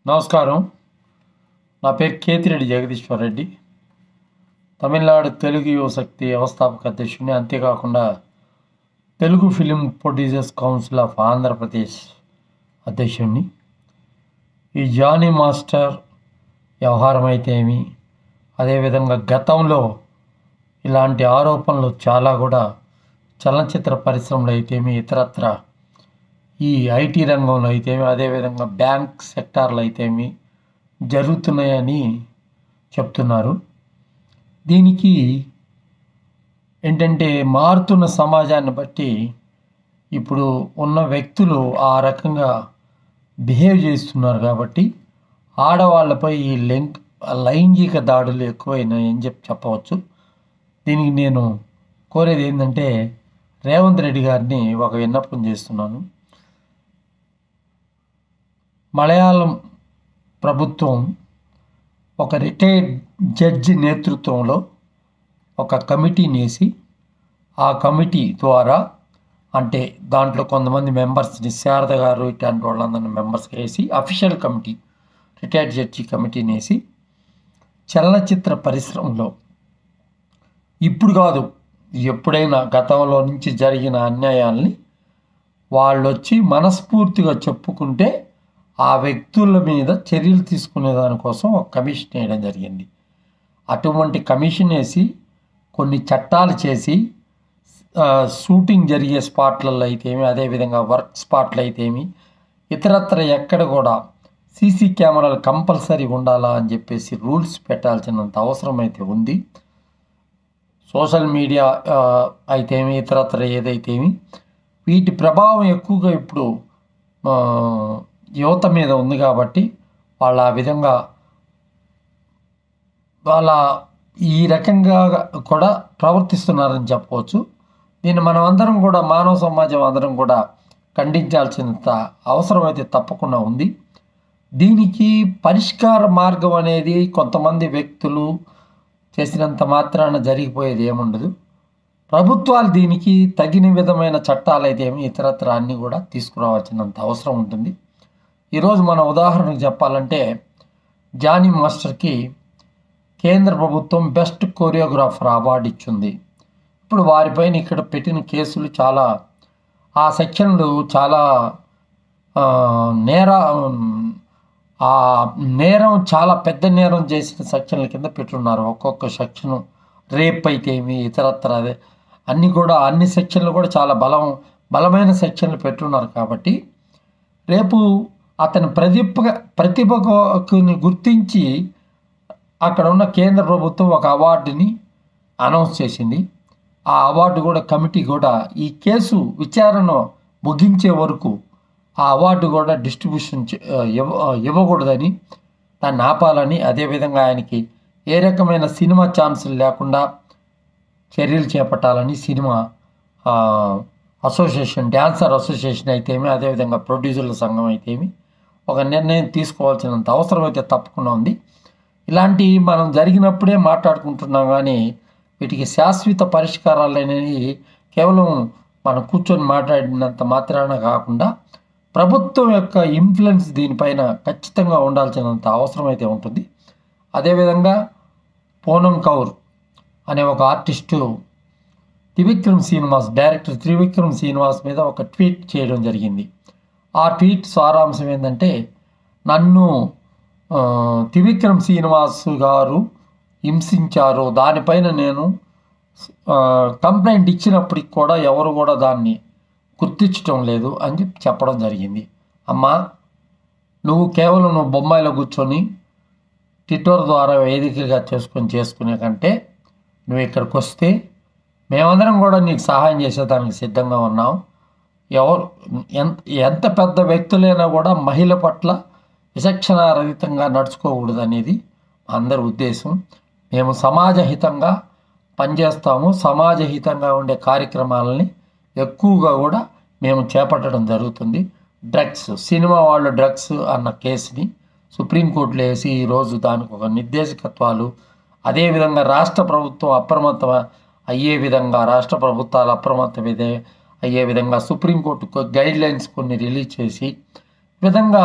నమస్కారం నా పేరు కేతిరెడ్డి జగదీశ్వర్ రెడ్డి తమిళనాడు తెలుగు యువశక్తి వ్యవస్థాపక అధ్యక్షుడిని అంతేకాకుండా Telugu film producers council of Andhra Pradesh అధ్యక్షుడిని ఈ జానీ మాస్టర్ వ్యవహారం అయితే ఏమి అదేవిధంగా గతంలో ఇలాంటి ఆరోపణలు చాలా కూడా చలనచిత్ర పరిశ్రమలో అయితేమి ఇతరత్ర ఈ ఐటీ రంగంలో అయితేమి అదేవిధంగా బ్యాంక్ సెక్టార్లో అయితేమి జరుగుతున్నాయని చెప్తున్నారు దీనికి ఏంటంటే మారుతున్న సమాజాన్ని బట్టి ఇప్పుడు ఉన్న వ్యక్తులు ఆ రకంగా బిహేవ్ చేస్తున్నారు కాబట్టి ఆడవాళ్ళపై ఈ లెంక్ లైంగిక దాడులు ఎక్కువైనాయని చెప్పి చెప్పవచ్చు దీనికి నేను కోరేది ఏంటంటే రేవంత్ రెడ్డి గారిని ఒక విన్నపం చేస్తున్నాను మలయాళం ప్రభుత్వం ఒక రిటైర్డ్ జడ్జి నేతృత్వంలో ఒక కమిటీని వేసి ఆ కమిటీ ద్వారా అంటే దాంట్లో కొంతమంది మెంబర్స్ని శారద గారు ఇట్లాంటి వాళ్ళందరినీ మెంబర్స్ వేసి అఫీషియల్ కమిటీ రిటైర్డ్ జడ్జి కమిటీని వేసి చలనచిత్ర పరిశ్రమలో ఇప్పుడు కాదు ఎప్పుడైనా గతంలో నుంచి జరిగిన అన్యాయాల్ని వాళ్ళు వచ్చి మనస్ఫూర్తిగా చెప్పుకుంటే ఆ వ్యక్తుల మీద చర్యలు తీసుకునే దానికోసం ఒక కమిషన్ వేయడం జరిగింది అటువంటి కమిషన్ వేసి కొన్ని చట్టాలు చేసి ఆ, షూటింగ్ జరిగే స్పాట్లలో అయితేమి అదేవిధంగా వర్క్ స్పాట్లు అయితేమి ఇతరత్ర ఎక్కడ కూడా సీసీ కెమెరాలు కంపల్సరీ ఉండాలా అని చెప్పేసి రూల్స్ పెట్టాల్సినంత అవసరం అయితే ఉంది సోషల్ మీడియా ఆ, అయితేమి ఇతరత్ర ఏదైతేమి వీటి ప్రభావం ఎక్కువగా ఇప్పుడు ఆ, యువత మీద ఉంది కాబట్టి వాళ్ళు ఆ విధంగా వాళ్ళ ఈ రకంగా కూడా ప్రవర్తిస్తున్నారని చెప్పవచ్చు దీన్ని మనం అందరం కూడా మానవ సమాజం అందరం కూడా ఖండించాల్సినంత అవసరం అయితే తప్పకుండా ఉంది దీనికి పరిష్కార మార్గం అనేది కొంతమంది వ్యక్తులు చేసినంత మాత్రాన జరిగిపోయేది ఏముండదు ప్రభుత్వాలు దీనికి తగిన విధమైన చట్టాలు అయితే ఏమి ఇతరత్ర అన్నీ కూడా తీసుకురావాల్సినంత అవసరం ఉంటుంది ఈరోజు మన ఉదాహరణకు చెప్పాలంటే జానీ మాస్టర్కి కేంద్ర ప్రభుత్వం బెస్ట్ కొరియోగ్రాఫర్ అవార్డు ఇచ్చింది ఇప్పుడు వారిపైన ఇక్కడ పెట్టిన కేసులు చాలా ఆ సెక్షన్లు చాలా ఆ, నేర ఆ నేరం చాలా పెద్ద నేరం చేసిన సెక్షన్ల కింద పెట్టున్నారు ఒక్కొక్క సెక్షన్ రేప్ అయితే ఏమి ఇతరత్ర అదే అన్నీ కూడా అన్ని సెక్షన్లు కూడా చాలా బలం బలమైన సెక్షన్లు పెట్టున్నారు కాబట్టి రేపు అతని ప్రతిభ ప్రతిభని గుర్తించి అక్కడ ఉన్న కేంద్ర ప్రభుత్వం ఒక అవార్డుని అనౌన్స్ చేసింది ఆ అవార్డు కూడా కమిటీ కూడా ఈ కేసు విచారణ ముగించే వరకు ఆ అవార్డు కూడా డిస్ట్రిబ్యూషన్ చే- ఇవ్వ ఇవ్వకూడదని దాన్ని ఆపాలని అదేవిధంగా ఆయనకి ఏ రకమైన సినిమా ఛాన్సులు లేకుండా చర్యలు చేపట్టాలని సినిమా ఆ, అసోసియేషన్ డ్యాన్సర్ అసోసియేషన్ అయితేమి అదేవిధంగా ప్రొడ్యూసర్ల సంఘం అయితేమి ఒక నిర్ణయం తీసుకోవాల్సినంత అవసరం అయితే తప్పకుండా ఉంది ఇలాంటి మనం జరిగినప్పుడే మాట్లాడుకుంటున్నాం కానీ వీటికి శాశ్వత పరిష్కారాలు అనేవి కేవలం మనం కూర్చొని మాట్లాడినంత మాత్రాన కాకుండా ప్రభుత్వం యొక్క ఇన్ఫ్లుయెన్స్ దీనిపైన ఖచ్చితంగా ఉండాల్సినంత అవసరం అయితే ఉంటుంది అదేవిధంగా పూనం కౌర్ అనే ఒక ఆర్టిస్టు త్రివిక్రమ్ శ్రీనివాస్ డైరెక్టర్ త్రివిక్రమ్ శ్రీనివాస్ మీద ఒక ట్వీట్ చేయడం జరిగింది ఆ ట్వీట్ సారాంశం ఏంటంటే నన్ను ఆ, త్రివిక్రమ్ శ్రీనివాస్ గారు హింసించారు దానిపైన నేను ఆ, కంప్లైంట్ ఇచ్చినప్పటికి కూడా ఎవరు కూడా దాన్ని గుర్తించడం లేదు అని చెప్పి చెప్పడం జరిగింది అమ్మా నువ్వు కేవలం నువ్వు బొంబాయిలో కూర్చొని ట్విట్టర్ ద్వారా వేదికగా చేసుకొని చేసుకునే కంటే నువ్వు ఇక్కడికి వస్తే మేమందరం కూడా నీకు సహాయం చేసేదానికి సిద్ధంగా ఉన్నాం ఎవరు ఎంత ఎంత పెద్ద వ్యక్తులైనా కూడా మహిళ పట్ల విచక్షణారహితంగా నడుచుకోకూడదు అనేది అందరి ఉద్దేశం మేము సమాజహితంగా పనిచేస్తాము సమాజహితంగా ఉండే కార్యక్రమాలని ఎక్కువగా కూడా మేము చేపట్టడం జరుగుతుంది డ్రగ్స్ సినిమా వాళ్ళు డ్రగ్స్ అన్న కేసుని సుప్రీంకోర్టులో వేసి ఈరోజు దానికి ఒక నిర్దేశకత్వాలు అదేవిధంగా రాష్ట్ర ప్రభుత్వం అప్రమత్తం అయ్యే విధంగా రాష్ట్ర ప్రభుత్వాలు అప్రమత్తం అయ్యే విధంగా సుప్రీంకోర్టు గైడ్ లైన్స్ కొన్ని రిలీజ్ చేసి ఈ విధంగా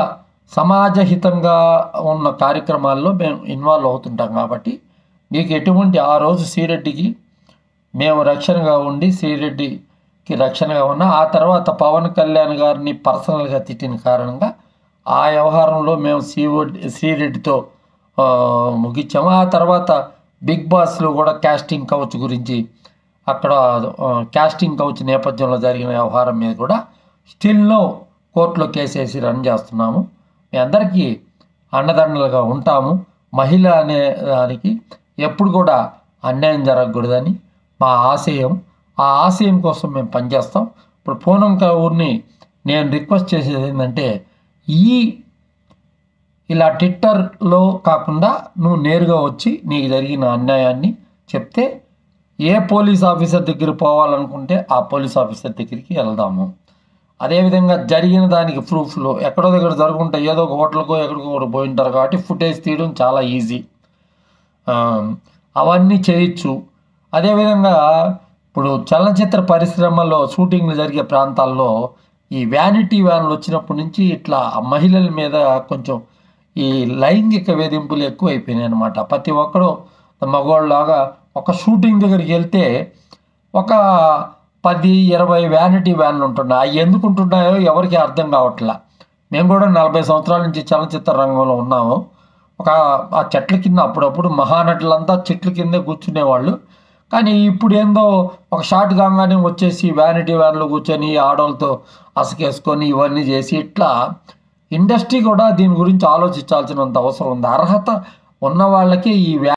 సమాజహితంగా ఉన్న కార్యక్రమాల్లో మేము ఇన్వాల్వ్ అవుతుంటాం కాబట్టి నీకు ఎటువంటి ఆ రోజు శ్రీరెడ్డికి మేము రక్షణగా ఉండి శ్రీరెడ్డికి రక్షణగా ఉన్నా ఆ తర్వాత పవన్ కళ్యాణ్ గారిని పర్సనల్గా తిట్టిన కారణంగా ఆ వ్యవహారంలో మేము శ్రీరెడ్డి శ్రీరెడ్డితో ఆ, ముగించాము ఆ తర్వాత బిగ్ బాస్లో కూడా క్యాస్టింగ్ కౌచ్ గురించి అక్కడ ఆ, క్యాస్టింగ్ కౌచ్ నేపథ్యంలో జరిగిన వ్యవహారం మీద కూడా స్టిల్లో కోర్టులో కేసేసి రన్ చేస్తున్నాము మీ అందరికీ అండదండలుగా ఉంటాము మహిళ అనే దానికి ఎప్పుడు కూడా అన్యాయం జరగకూడదని మా ఆశయం ఆ ఆశయం కోసం మేము పనిచేస్తాం ఇప్పుడు పూనం ఊరిని నేను రిక్వెస్ట్ చేసేది ఏంటంటే ఈ ఇలా ట్విట్టర్లో కాకుండా నువ్వు నేరుగా వచ్చి నీకు జరిగిన అన్యాయాన్ని చెప్తే ఏ పోలీస్ ఆఫీసర్ దగ్గర పోవాలనుకుంటే ఆ పోలీస్ ఆఫీసర్ దగ్గరికి వెళ్దాము అదేవిధంగా జరిగిన దానికి ప్రూఫ్లు ఎక్కడో దగ్గర జరుగుంటే ఏదో ఒక హోటల్కో ఎక్కడికో ఒకటి పోయి ఉంటారు కాబట్టి ఫుటేజ్ తీయడం చాలా ఈజీ ఆ, అవన్నీ చేయొచ్చు అదేవిధంగా ఇప్పుడు చలనచిత్ర పరిశ్రమలో షూటింగ్లు జరిగే ప్రాంతాల్లో ఈ వ్యానిటీ వ్యాన్లు వచ్చినప్పటి నుంచి ఇట్లా మహిళల మీద కొంచెం ఈ లైంగిక వేధింపులు ఎక్కువైపోయినాయి అనమాట ప్రతి ఒక్కడు మగవాళ్ళలాగా ఒక షూటింగ్ దగ్గరికి వెళ్తే ఒక పది ఇరవై వ్యానిటీ వ్యాన్లు ఉంటున్నాయి అవి ఎందుకు ఉంటున్నాయో ఎవరికి అర్థం కావట్లా మేము కూడా నలభై సంవత్సరాల నుంచి చలనచిత్ర రంగంలో ఉన్నాము ఒక ఆ చెట్ల కింద అప్పుడప్పుడు మహానటులంతా చెట్ల కిందే కూర్చునేవాళ్ళు కానీ ఇప్పుడు ఏందో ఒక షార్ట్ కాగానే వచ్చేసి వ్యానిటీ వ్యాన్లో కూర్చొని ఆడవాళ్ళతో అసకేసుకొని ఇవన్నీ చేసి ఇట్లా ఇండస్ట్రీ కూడా దీని గురించి ఆలోచించాల్సినంత అవసరం ఉంది అర్హత ఉన్న వాళ్ళకి ఈ వ్యా